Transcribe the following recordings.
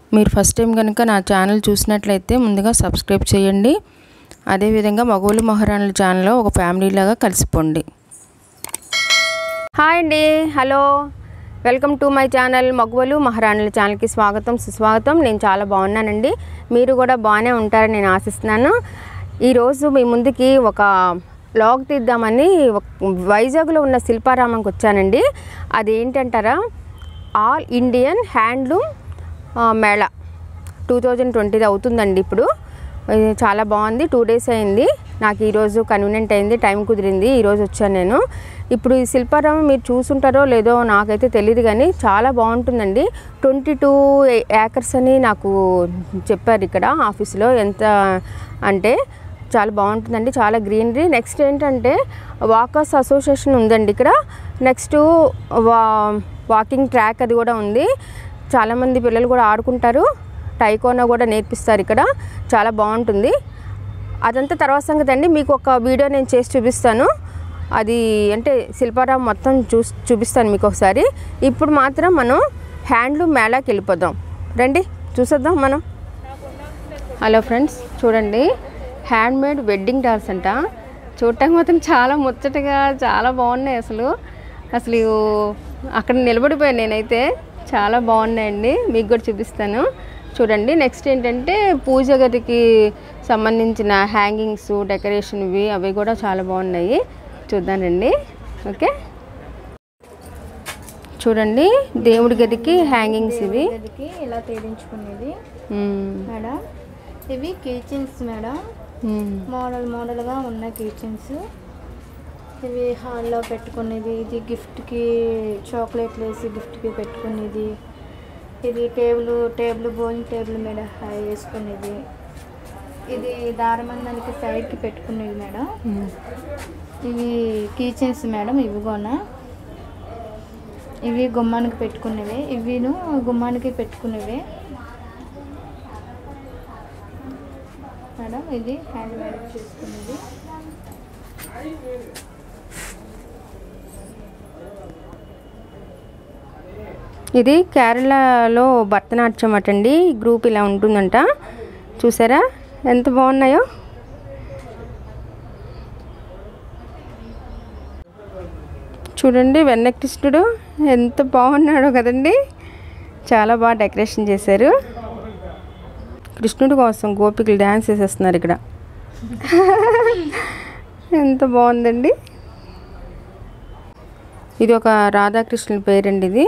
మీరు first time కనుక నా ఛానల్ చూసినట్లయితే ముందుగా సబ్స్క్రైబ్ చేయండి అదేవిధంగా మగోలు మహారాణుల ఛానల్లో ఒక ఫ్యామిలీ లాగా కలిసిపోండి హాయ్ అండి hello welcome to my channel మగవలు మహారాణుల ఛానల్కి స్వాగతం సుస్వాగతం నేను చాలా బాగున్నానండి మీరు కూడా బాగానే ఉంటారని నేను ఆశిస్తున్నాను ఈరోజు మీ ముందుకి ఒక లాగ్ తీద్దామని ఒక- వైజాగ్లో ఉన్న శిల్పారామంకి వచ్చానండి అది ఏంటంటారా ఆల్ ఇండియన్ హ్యాండ్లూమ్ ఆ, మేళా టూ థౌజండ్ ట్వంటీది అవుతుందండి ఇప్పుడు ఇది చాలా బాగుంది టూ డేస్ అయింది నాకు ఈరోజు కన్వీనియంట్ అయింది టైం కుదిరింది ఈరోజు వచ్చాను నేను ఇప్పుడు ఈ శిల్పారామం మీరు చూసుంటారో లేదో నాకైతే తెలియదు కానీ చాలా బాగుంటుందండి ట్వంటీ టూ ఏకర్స్ అని నాకు చెప్పారు ఇక్కడ ఆఫీస్లో ఎంత అంటే చాలా బాగుంటుందండి చాలా గ్రీనరీ నెక్స్ట్ ఏంటంటే వాకర్స్ అసోసియేషన్ ఉందండి ఇక్కడ నెక్స్ట్ వా వాకింగ్ ట్రాక్ అది కూడా ఉంది చాలామంది పిల్లలు కూడా ఆడుకుంటారు టైకోనా కూడా నేర్పిస్తారు ఇక్కడ చాలా బాగుంటుంది అదంతా తర్వాత సంగతి అండి మీకు ఒక వీడియో నేను చేసి చూపిస్తాను అది అంటే శిల్పారాం మొత్తం చూ చూపిస్తాను మీకు ఒకసారి ఇప్పుడు మాత్రం మనం హ్యాండ్లూమ్ మేళాకి వెళ్ళిపోదాం రండి చూసేద్దాం మనం హలో ఫ్రెండ్స్ చూడండి హ్యాండ్మేడ్ వెడ్డింగ్ డాల్స్ అంట చూడటానికి మాత్రం చాలా ముచ్చటగా చాలా బాగున్నాయి అసలు అసలు అక్కడ నిలబడిపోయాను నేనైతే చాలా బాగున్నాయండి మీకు కూడా చూపిస్తాను చూడండి నెక్స్ట్ ఏంటంటే పూజ గదికి సంబంధించిన హ్యాంగింగ్స్ డెకరేషన్ ఇవి అవి కూడా చాలా బాగున్నాయి చూద్దానండి ఓకే చూడండి దేవుడి గదికి హ్యాంగింగ్స్ ఇవి గదికి ఇలా తేలించుకునేది మ్మ్. మేడం ఇవి కిచెన్స్ మేడం మ్మ్. మోడల్ మోడల్గా ఉన్న కిచెన్స్ ఇవి హాల్లో పెట్టుకునేది ఇది గిఫ్ట్కి చాక్లెట్లు వేసి గిఫ్ట్కి పెట్టుకునేది ఇది టేబుల్ టేబుల్ భోజనం టేబుల్ మీద హై వేసుకునేది ఇది దారమందానికి సైడ్కి పెట్టుకునేది మేడం మ్మ్. ఇవి కిచెన్స్ మేడం ఇవి కూడా ఇవి గుమ్మానికి పెట్టుకునేవి ఇవిను గుమ్మానికి పెట్టుకునేవి మేడం ఇది హ్యాండ్ మేడ్ చేసుకునేది ఇది కేరళలో భరతనాట్యం అటండి ఈ గ్రూప్ ఇలా ఉంటుందంట చూసారా ఎంత బాగున్నాయో చూడండి వెన్నకృష్ణుడు ఎంత బాగున్నాడో కదండి చాలా బాగా డెకరేషన్ చేశారు కృష్ణుడి కోసం గోపికలు డ్యాన్స్ చేసేస్తున్నారు ఇక్కడ ఎంత బాగుందండి ఇది ఒక రాధాకృష్ణుల పేరండి ఇది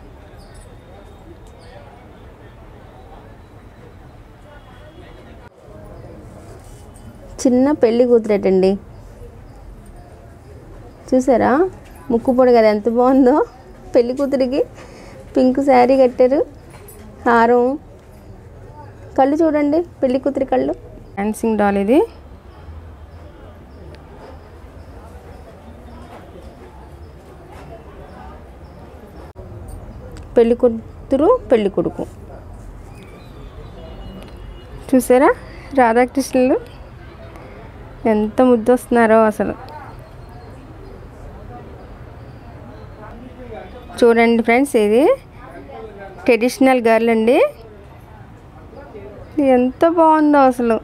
చిన్న పెళ్లి కూతురేటండి చూసారా ముక్కు పొడి కదా ఎంత బాగుందో పెళ్లి కూతురికి పింక్ శారీ కట్టారు హారం కళ్ళు చూడండి పెళ్లి కూతురి కళ్ళు డాన్సింగ్ డాల్ ఇది పెళ్లి కూతురు పెళ్లి కొడుకు చూసారా రాధాకృష్ణులు ఎంత ముద్దు వస్తున్నారో అసలు చూడండి ఫ్రెండ్స్ ఇది ట్రెడిషనల్ గర్ల్ అండి ఎంత బాగుందో అసలు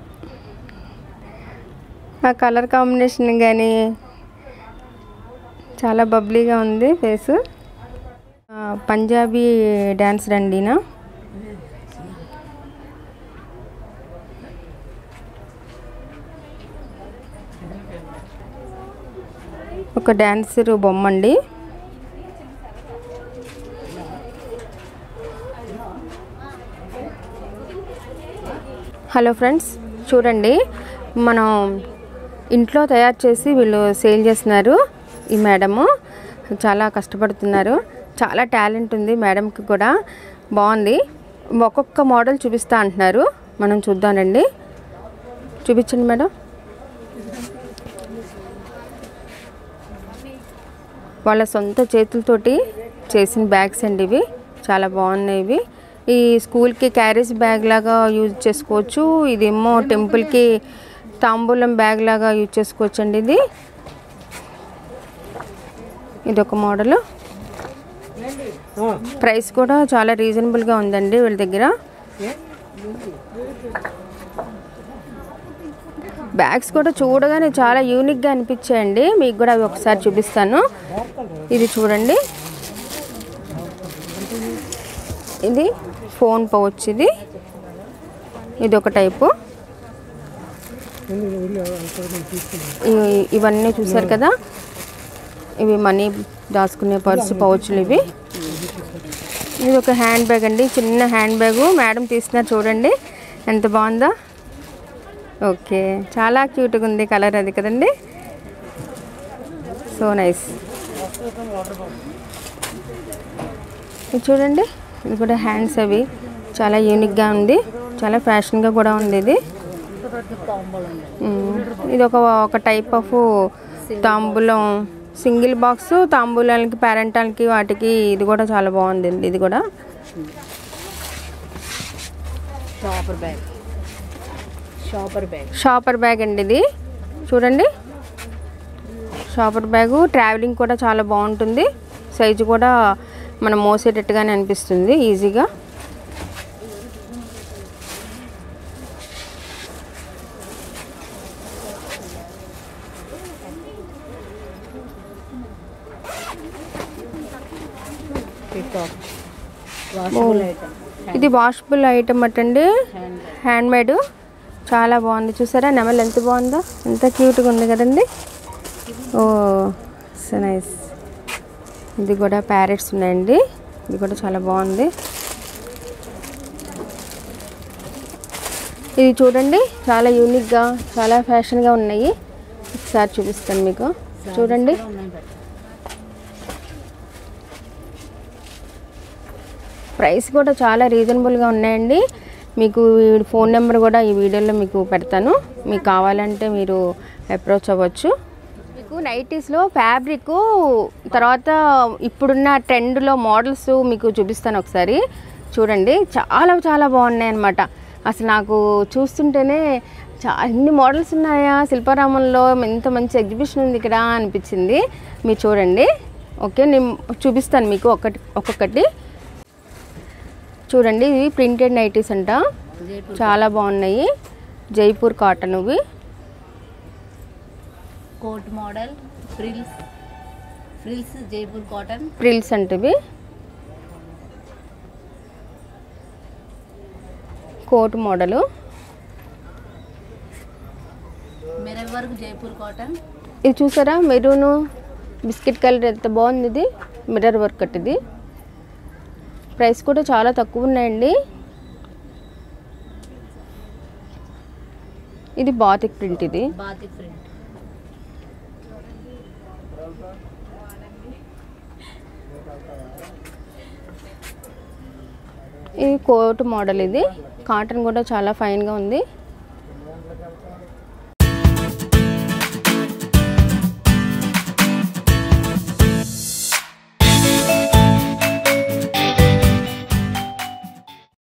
ఆ కలర్ కాంబినేషన్ కానీ చాలా బబ్లీగా ఉంది ఫేస్ పంజాబీ డ్యాన్స్ రండినా ఒక డ్యాన్సర్ బొమ్మ అండి హలో ఫ్రెండ్స్ చూడండి మనం ఇంట్లో తయారు చేసి వీళ్ళు సేల్ చేస్తున్నారు ఈ మేడము చాలా కష్టపడుతున్నారు చాలా టాలెంట్ ఉంది మేడంకి కూడా బాగుంది ఒక్కొక్క మోడల్ చూపిస్తా అంటున్నారు మనం చూద్దామండి చూపించండి మేడం వాళ్ళ సొంత చేతులతోటి చేసిన బ్యాగ్స్ అండి ఇవి చాలా బాగున్నాయి ఇవి ఈ స్కూల్కి క్యారేజ్ బ్యాగ్ లాగా యూజ్ చేసుకోవచ్చు ఇదేమో టెంపుల్కి తాంబూలం బ్యాగ్ లాగా యూజ్ చేసుకోవచ్చు అండి ఇది ఇది ఒక మోడల్ ప్రైస్ కూడా చాలా రీజనబుల్గా ఉందండి వీళ్ళ దగ్గర బ్యాగ్స్ కూడా చూడగానే చాలా యూనిక్గా అనిపించాయండి మీకు కూడా అవి ఒకసారి చూపిస్తాను ఇది చూడండి ఇది ఫోన్ పౌచ్ ఇది ఇది ఒక టైపు ఇవి- ఇవన్నీ చూసారు కదా ఇవి మనీ దాచుకునే పర్సు పౌచ్లు ఇవి ఇది ఒక హ్యాండ్ బ్యాగ్ అండి చిన్న హ్యాండ్ బ్యాగు మేడం తీస్తున్నారు చూడండి ఎంత బాగుందో ఓకే చాలా క్యూట్గా ఉంది కలర్ అది కదండి సో నైస్ ఇది చూడండి ఇది కూడా హ్యాండ్స్ అవి చాలా యూనిక్గా ఉంది చాలా ఫ్యాషన్గా కూడా ఉంది ఇది మ్మ్. ఇది ఒక ఒక టైప్ ఆఫ్ తాంబూలం సింగిల్ బాక్స్ తాంబూలాలకి పేరెంటాలకి వాటికి ఇది కూడా చాలా బాగుంది ఇది కూడా shopper bag shopper bag shopper bag అండి ఇది చూడండి షాపర్ బ్యాగు ట్రావెలింగ్ కూడా చాలా బాగుంటుంది సైజు కూడా మనం మోసేటట్టుగానే అనిపిస్తుంది ఈజీగా పికాక్ వాషబుల్ ఐటమ్ ఇది వాషబుల్ ఐటమ్ అటండి హ్యాండ్ మేడ్ చాలా బాగుంది చూసారా నెమలి ఎంత బాగుందో ఎంత క్యూట్గా ఉంది కదండి ఓ సో నైస్ ఇది కూడా ప్యారెట్స్ ఉన్నాయండి ఇది కూడా చాలా బాగుంది ఇది చూడండి చాలా యూనిక్గా చాలా ఫ్యాషన్గా ఉన్నాయి ఒకసారి చూపిస్తాను మీకు చూడండి ఉన్నాయి బట్ ప్రైస్ కూడా చాలా రీజనబుల్గా ఉన్నాయండి మీకు ఈ ఫోన్ నెంబర్ కూడా ఈ వీడియోలో మీకు పెడతాను మీకు కావాలంటే మీరు అప్రోచ్ అవ్వచ్చు మీకు నైటీస్లో ఫ్యాబ్రిక్ తర్వాత ఇప్పుడున్న ట్రెండ్లో మోడల్స్ మీకు చూపిస్తాను ఒకసారి చూడండి చాలా చాలా బాగున్నాయి అన్నమాట అసలు నాకు చూస్తుంటేనే చా ఇన్ని మోడల్స్ ఉన్నాయా శిల్పారామంలో ఎంత మంచి ఎగ్జిబిషన్ ఉంది ఇక్కడ అనిపించింది మీరు చూడండి ఓకే నేను చూపిస్తాను మీకు ఒకటి ఒక్కొక్కటి చూడండి ఇవి ప్రింటెడ్ నైటీస్ అంట జైపూర్ చాలా బాగున్నాయి జైపూర్ కాటన్ ఇవి coat model frills frills Jaipur cotton frills అంటే ఇవి coat model mirror work Jaipur cotton ఇది చూసారా మెరూను బిస్కెట్ కలర్ ఎంత బాగుంది ఇది మిర్రర్ వర్క్ అట్ ఇది ప్రైస్ కూడా చాలా తక్కువ ఉన్నాయండి ఇది బాతిక్ ప్రింట్ ఇది బాతిక్ ప్రింట్ ఇది కోట్ మోడల్ ఇది కాటన్ కూడా చాలా ఫైన్గా ఉంది